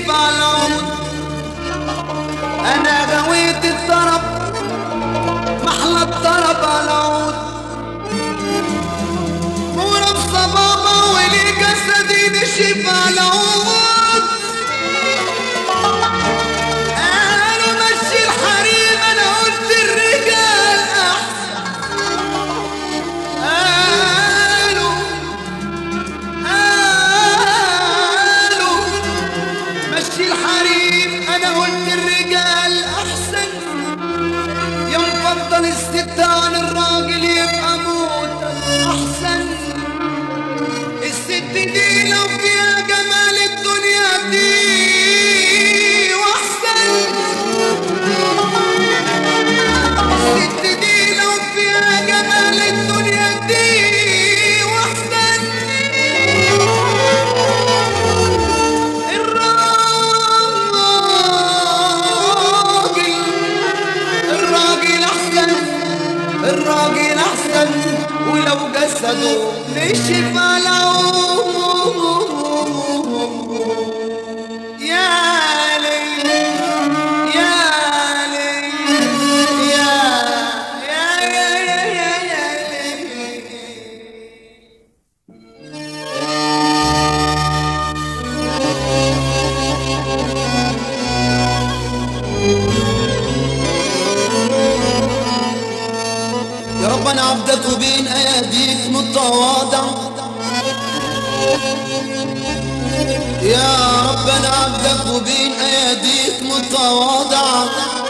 نشف على العود انا غويت الطرب محلى الطرب على العود ورب صبابة ولي جسدي نشف على العود انا مشي الحريم انا قلت الرجال احسن قالوا قالوا مشي الحريم انا قلت الرجال احسن يا مفضل الست عن الراجل يبقى موت احسن الست دي لو فيها جمال الدنيا دي واحسن الست دي لو فيها جمال الدنيا دي واحسن الراجل الراجل احسن الراجل احسن ولو جسده نشف على عمره يا ليل يا ليل يا يا يا يا يا يا ليل يا رب انا عبدك وبين اياديك متواضع يا رب انا عبدك وبين اياديك متواضع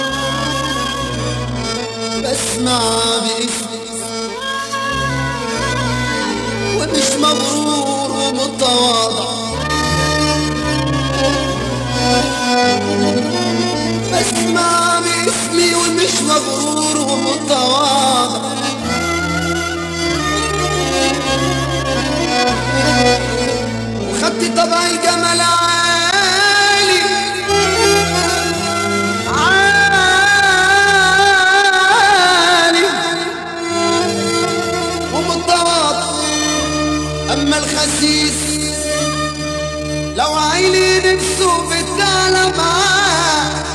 بسمع باسمك ومش مغرور ومتواضع بسمع باسمي ومش مغرور ومتواضع وخدت طبع الجمال عالي عالي ومتواضع اما الخسيس لو عيني نفسه بالدالة معاه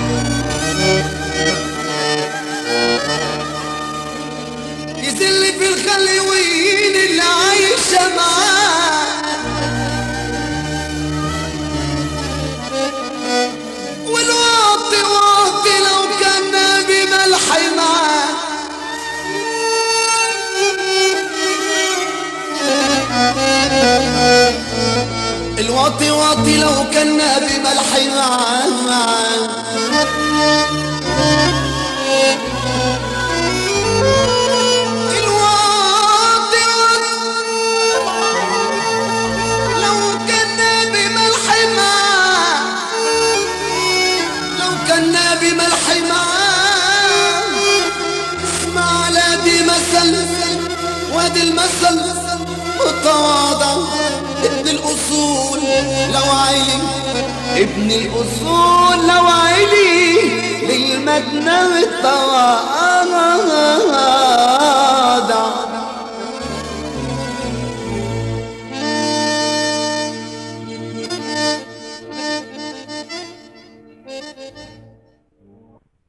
يذل في الخلويين اللي عايشة معاه والواطي واطي لو كان نبي ملحي معاه الواطي واطي لو كان نبي ملحي معاه معاه الواطي لو كان نبي ملحي معاه لو كان نبي ملحي معاه اسمع لا دي مثل وادي المثل متواضع ابن الاصول لو عيلي ابن الاصول لو عيلي للمدنى التواضع